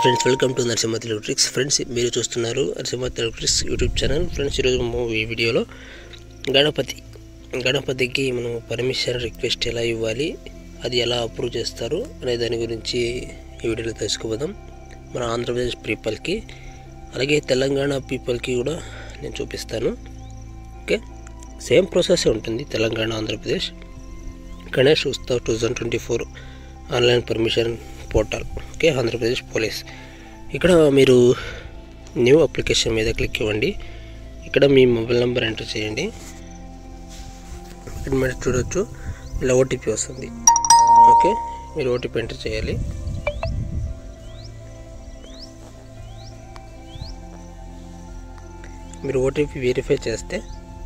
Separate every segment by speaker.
Speaker 1: friends welcome to Narasimha electrics friends మీరు చూస్తున్నారు Narasimha electrics YouTube channel friends ఈరోజు మనం ఈ వీడియోలో గణపతి గణపతికి మనం పర్మిషన్ రిక్వెస్ట్ ఎలా ఇవ్వాలి అది ఎలా అప్రూవ్ చేస్తారు అనే దాని గురించి ఈ వీడియోలో తెలుసుకోబోదాం మన ఆంధ్రప్రదేశ్ పీపుల్కి అలాగే తెలంగాణ పీపుల్కి కూడా నేను చూపిస్తాను ఓకే సేమ్ ప్రాసెస్ ఉంటుంది Telangana Andhra Pradesh Ganesh Utsav two thousand twenty four online permission portal okay Andhra Pradesh police ఇక్కడ మీరు న్యూ అప్లికేషన్ మీద క్లిక్ ఇవ్వండి ఇక్కడ మీ మొబైల్ నెంబర్ ఎంటర్ చేయండి ఇక్కడ మీరు చూడొచ్చు ఇలా ఓటీపీ వస్తుంది ఓకే మీరు ఓటీపీ ఎంటర్ చేయాలి మీరు ఓటీపీ వెరిఫై చేస్తే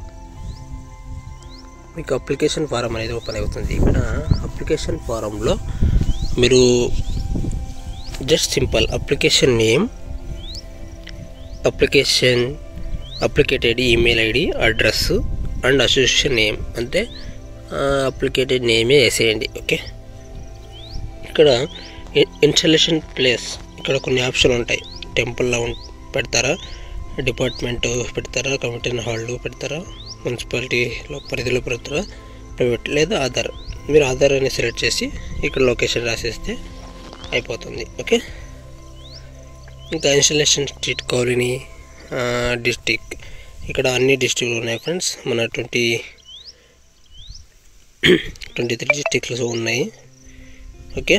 Speaker 1: మీకు అప్లికేషన్ ఫారం అనేది ఓపెన్ అవుతుంది ఇక్కడ అప్లికేషన్ ఫారంలో మీరు just simple application name application applicated email ID address and association name అంటే అప్లికేటెడ్ నేమే వేసేయండి ఓకే ఇక్కడ ఇన్స్టలేషన్ ప్లేస్ ఇక్కడ కొన్ని ఆప్షన్ ఉంటాయి టెంపుల్లో పెడతారా డిపార్ట్మెంట్ పెడతారా కమిటీ హాల్లో పెడతారా మున్సిపాలిటీలో పరిధిలో పెడతారా ప్రైవేట్ లేదా ఆధార్ మీరు ఆధార్ అని సెలెక్ట్ చేసి ఇక్కడ లొకేషన్ రాసేస్తే అయిపోతుంది ఓకే ఇంకా ఇన్స్టలేషన్ స్ట్రీట్ కాలనీ డిస్టిక్ ఇక్కడ అన్ని డిస్టిక్లు ఉన్నాయి ఫ్రెండ్స్ మన ట్వంటీ ట్వంటీ త్రీ డిస్టిక్లు ఉన్నాయి ఓకే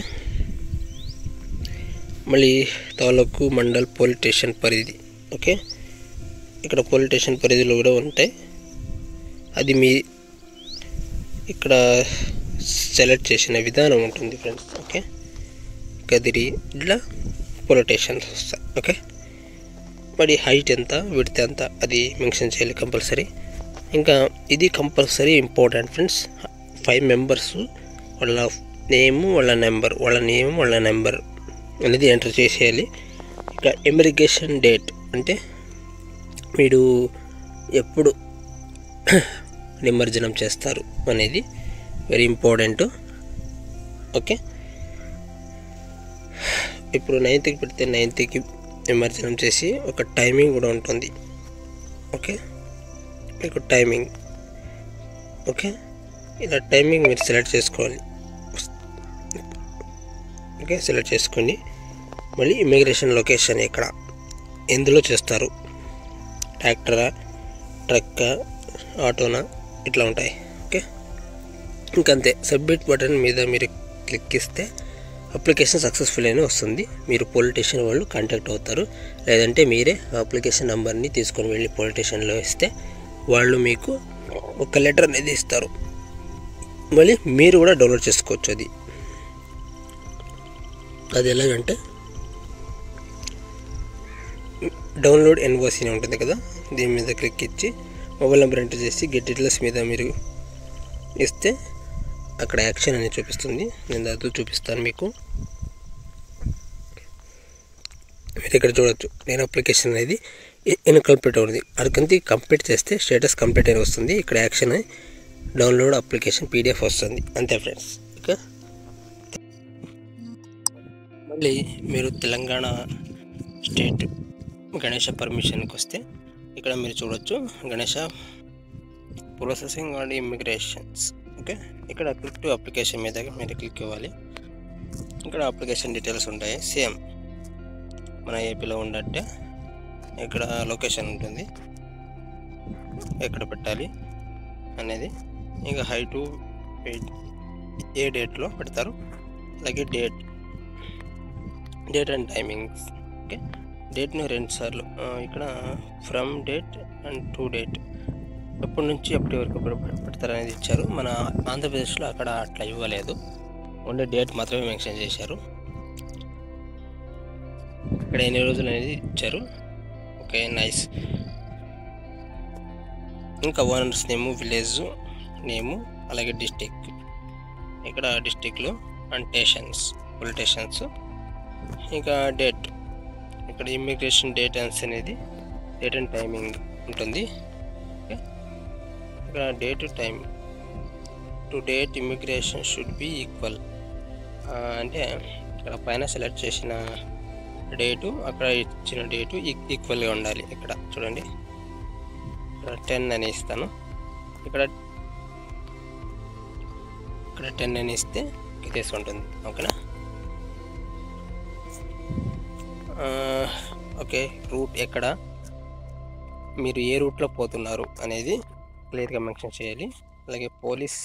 Speaker 1: మళ్ళీ తాలూకు మండల్ పోలీస్ స్టేషన్ పరిధి ఓకే ఇక్కడ పోలీస్ స్టేషన్ పరిధిలో కూడా ఉంటాయి అది మీ ఇక్కడ సెలెక్ట్ చేసిన విధానం ఉంటుంది ఫ్రెండ్స్ ఓకే కదిరి ఇట్లా పొలిటేషన్స్ వస్తాయి ఓకే మరి హైట్ ఎంత విడ్త్ ఎంత అది మెన్షన్ చేయాలి కంపల్సరీ ఇంకా ఇది compulsory important friends five members వాళ్ళ నేము వాళ్ళ నెంబర్ వాళ్ళ నేమ్ వాళ్ళ నెంబర్ అనేది ఎంటర్ చేసేయాలి ఇక ఎమిరిగేషన్ డేట్ అంటే మీరు ఎప్పుడు నిమజ్జనం చేస్తారు అనేది వెరీ ఇంపార్టెంట్ ఓకే ఇప్పుడు నైన్త్కి పెడితే నైన్త్కి నిమజ్జనం చేసి ఒక టైమింగ్ కూడా ఉంటుంది ఓకే మీకు టైమింగ్ ఓకే ఇలా టైమింగ్ మీరు సెలెక్ట్ చేసుకోవాలి ఓకే సెలెక్ట్ చేసుకోండి మళ్ళీ ఇమిగ్రేషన్ లొకేషన్ ఎక్కడ ఎందులో చేస్తారు ట్రాక్టరా ట్రక్కా ఆటోనా ఇట్లా ఉంటాయి ఓకే ఇంకంతే సబ్మిట్ బటన్ మీద మీరు క్లిక్ ఇస్తే అప్లికేషన్ సక్సెస్ఫుల్ అని వస్తుంది మీరు పోలీస్ స్టేషన్ వాళ్ళు కాంటాక్ట్ అవుతారు లేదంటే మీరే అప్లికేషన్ నెంబర్ని తీసుకొని వెళ్ళి పోలీస్ స్టేషన్లో ఇస్తే వాళ్ళు మీకు ఒక లెటర్ అనేది ఇస్తారు మళ్ళీ మీరు కూడా డౌన్లోడ్ చేసుకోవచ్చు అది అది ఎలాగంటే డౌన్లోడ్ ఎన్ఓసి అని ఉంటుంది కదా దీని మీద క్లిక్ ఇచ్చి మొబైల్ నెంబర్ ఎంటర్ చేసి గెట్ డీటెయిల్స్ మీద మీరు ఇస్తే అక్కడ యాక్షన్ అనేది చూపిస్తుంది నేను దాంతో చూపిస్తాను మీకు మీరు ఇక్కడ చూడొచ్చు నేను అప్లికేషన్ అనేది ఇన్కంప్లీట్ అవుతుంది అక్కడికి కంప్లీట్ చేస్తే స్టేటస్ కంప్లీట్ అని వస్తుంది ఇక్కడ యాక్షన్ డౌన్లోడ్ అప్లికేషన్ పీడిఎఫ్ వస్తుంది అంతే ఫ్రెండ్స్ ఓకే మళ్ళీ మీరు తెలంగాణ స్టేట్ గణేష పర్మిషన్కి వస్తే ఇక్కడ మీరు చూడొచ్చు Ganesha processing and immigrations okay ఇక్కడ క్లిక్ టు అప్లికేషన్ మీద మీరు క్లిక్ ఇవ్వాలి ఇక్కడ అప్లికేషన్ డీటెయిల్స్ ఉంటాయి సేమ్ మన ఏపీలో ఉన్నట్టే ఇక్కడ లొకేషన్ ఉంటుంది ఎక్కడ పెట్టాలి అనేది ఇంకా హైటు ఏ డేట్లో పెడతారు అలాగే date date and timings okay డేట్ను రెండు సార్లు ఇక్కడ from date and to date ఎప్పటి నుంచి ఎప్పటి వరకు పెడతారనేది ఇచ్చారు మన ఆంధ్రప్రదేశ్లో అక్కడ అట్లా ఇవ్వలేదు ఓన్లీ డేట్ మాత్రమే మెన్షన్ చేశారు ఇక్కడ ఎన్ని రోజులు అనేది ఇచ్చారు ఓకే నైస్ ఇంకా ఓనర్స్ నేము విలేజ్ నేము అలాగే డిస్టిక్ ఇక్కడ డిస్టిక్లో అండ్ స్టేషన్స్ పోలీస్ స్టేషన్స్ ఇంకా డేట్ ఇక్కడ ఇమ్మిగ్రేషన్ డేట్ అనేది డేట్ అండ్ టైమింగ్ ఉంటుంది ఇక్కడ date time to date immigration should be equal అంటే ఇక్కడ పైన సెలెక్ట్ చేసిన డేటు అక్కడ ఇచ్చిన డేటు ఈక్వల్గా ఉండాలి ఇక్కడ చూడండి ఇక్కడ టెన్ అని ఇస్తాను ఇక్కడ ఇక్కడ టెన్ అని ఇస్తే తీసుకుంటుంది ఓకేనా ఆ, ఓకే రూట్ ఎక్కడ మీరు ఏ రూట్లో పోతున్నారు అనేది క్లియర్గా మెన్షన్ చేయాలి అలాగే పోలీస్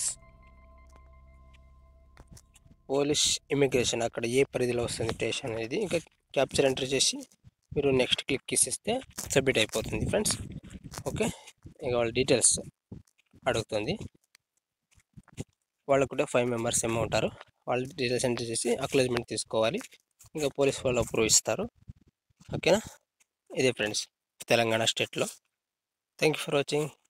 Speaker 1: పోలీస్ ఇమిగ్రేషన్ అక్కడ ఏ పరిధిలో వస్తుంది స్టేషన్ అనేది ఇంకా క్యాప్చర్ ఎంటర్ చేసి మీరు నెక్స్ట్ క్లిక్ ఇస్తే సబ్మిట్ అయిపోతుంది ఫ్రెండ్స్ ఓకే ఇక వాళ్ళ డీటెయిల్స్ అడుగుతుంది వాళ్ళు కూడా ఫైవ్ మెంబర్స్ ఏమో ఉంటారు వాళ్ళ డీటెయిల్స్ ఎంటర్ చేసి అక్నాలజ్మెంట్ తీసుకోవాలి ఇంకా పోలీస్ వాళ్ళు అప్రూవ్ ఇస్తారు ఓకేనా ఇదే ఫ్రెండ్స్ తెలంగాణ స్టేట్లో థ్యాంక్ యూ ఫర్ వాచింగ్